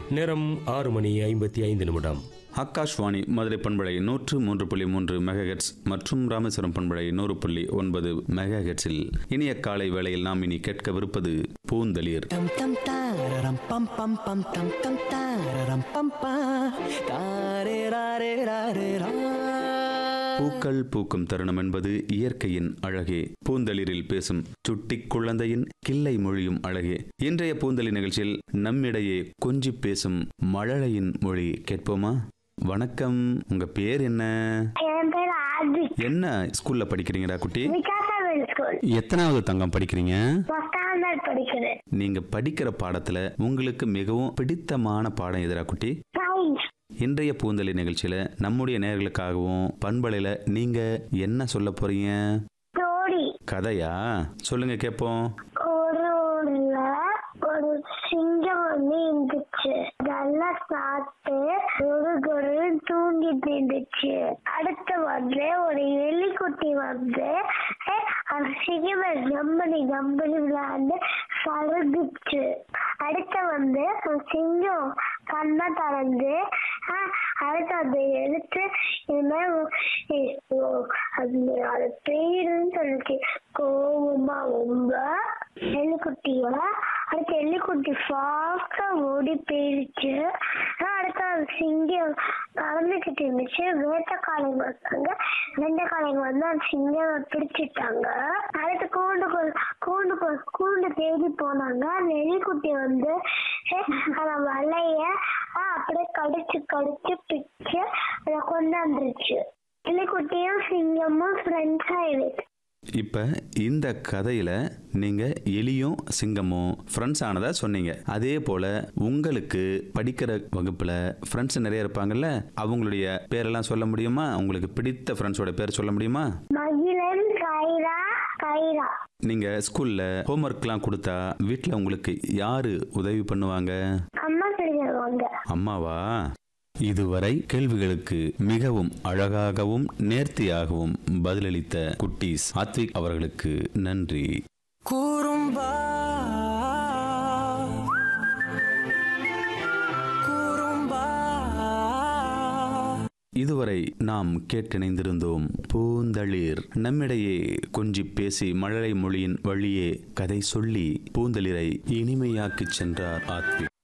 நேரம் ஆறு மணி ஐம்பத்தி ஐந்து நிமிடம் ஆகாஷ்வாணி மதுரை பண்பலை நூற்று மூன்று புள்ளி மூன்று மெகாஹெட்ஸ் மற்றும் ராமேஸ்வரம் பண்பலை நூறு புள்ளி ஒன்பது மெகாஹெட்ஸில் இனிய காலை வேளையில் நாம் இனி கேட்கவிருப்பது பூந்தளிர் Tam tam tararam pam pam pam tam tam tararam pam pam tare rare rare ra பூக்கள் பூக்கும் தருணம் என்பது இயற்கையின் அழகே பூந்தளிரில் பேசும் சுட்டி குழந்தையின் கிள்ளை மொழியும் அழகே இன்றைய பூந்தளி நிகழ்ச்சியில் நம்மிடையே கொஞ்சி பேசும் மழலையின் மொழி கேட்போமா வணக்கம் உங்க பேர் என்ன என் பேர் ஆதி என்ன ஸ்கூல்ல படிக்கிறீங்கடா குட்டி விகாசாவில் ஸ்கூல் எத்தனாவது தங்கம் படிக்கிறீங்க ஃபர்ஸ்ட் ஸ்டாண்டர்ட் படிக்கிறேன் நீங்க படிக்கிற பாடத்துல உங்களுக்கு மிகவும் பிடித்தமான பாடம் எதிரா குட்டி சயின்ஸ் இன்றைய பூந்தளி நிகழ்ச்சியில நம்முடைய நேர்களுக்காகவும் பண்பலையில நீங்க என்ன சொல்ல போறீங்க ஸ்டோரி கதையா சொல்லுங்க கேட்போம் ஒரு ஊர்ல ஒரு சிங்கம் வந்து இருந்துச்சு நல்லா சாப்பிட்டு ஒரு ஒரு தூங்கிட்டு இருந்துச்சு அடுத்து வந்து ஒரு எலிக்குட்டி வந்து அஹ், அந்த சிங்கமை நம்பி நம்பி விளையாண்டு சருகுச்சு அடுத்து வந்து அந்த சிங்கம் கண்ணை திறந்து அஹ், அடுத்து அதை எடுத்து இனிமே அது அது பேருன்னு சொல்லிச்சு கோவமா ரொம்ப எலிக்குட்டிய அடுத்து எலிக்குட்டி ஃபாஸ்டா ஓடி போயிருச்சு ஆஹ் அடுத்து அது சிங்கம் நடந்துகிட்டு இருந்துச்சு வேட்டைக்காரங்க வந்தாங்க வேட்டைக்காரங்க வந்து அந்த சிங்கம் பிடிச்சிட்டாங்க அடுத்து கூண்டு கூண்டு கூண்டு தேடி போனாங்க அந்த எலிக்குட்டி வந்து அஹ், அந்த வலைய ஆஹ், அப்படியே கடிச்சு கடிச்சு பிச்சு அதை கொண்டாந்துருச்சு எலிக்குட்டியும் சிங்கமும் ஃப்ரெண்ட்ஸ் ஆயிடுச்சு இப்ப இந்த கதையில நீங்க எலியும் சிங்கமும் ஃப்ரெண்ட்ஸ் ஆனதா சொன்னீங்க அதே போல உங்களுக்கு படிக்கிற வகுப்புல ஃப்ரெண்ட்ஸ் நிறைய இருப்பாங்கல்ல அவங்களுடைய பேரெல்லாம் சொல்ல முடியுமா உங்களுக்கு பிடித்த ஃப்ரெண்ட்ஸோட பேர் சொல்ல முடியுமா மகிழன் கைரா கைரா நீங்க ஸ்கூல்ல ஹோம்ஒர்க்லாம் கொடுத்தா வீட்டில் உங்களுக்கு யாரு உதவி பண்ணுவாங்க அம்மா சொல்லுவாங்க அம்மாவா இதுவரை கேள்விகளுக்கு மிகவும் அழகாகவும் நேர்த்தியாகவும் பதிலளித்த குட்டீஸ் ஆத்விக் அவர்களுக்கு நன்றி kurumba kurumba இதுவரை நாம் கேட்டிணைந்திருந்தோம் பூந்தளிர் நம்மிடையே கொஞ்சி பேசி மழலை மொழியின் வழியே கதை சொல்லி பூந்தளிரை இனிமையாக்கிச் சென்றார் ஆத்விக்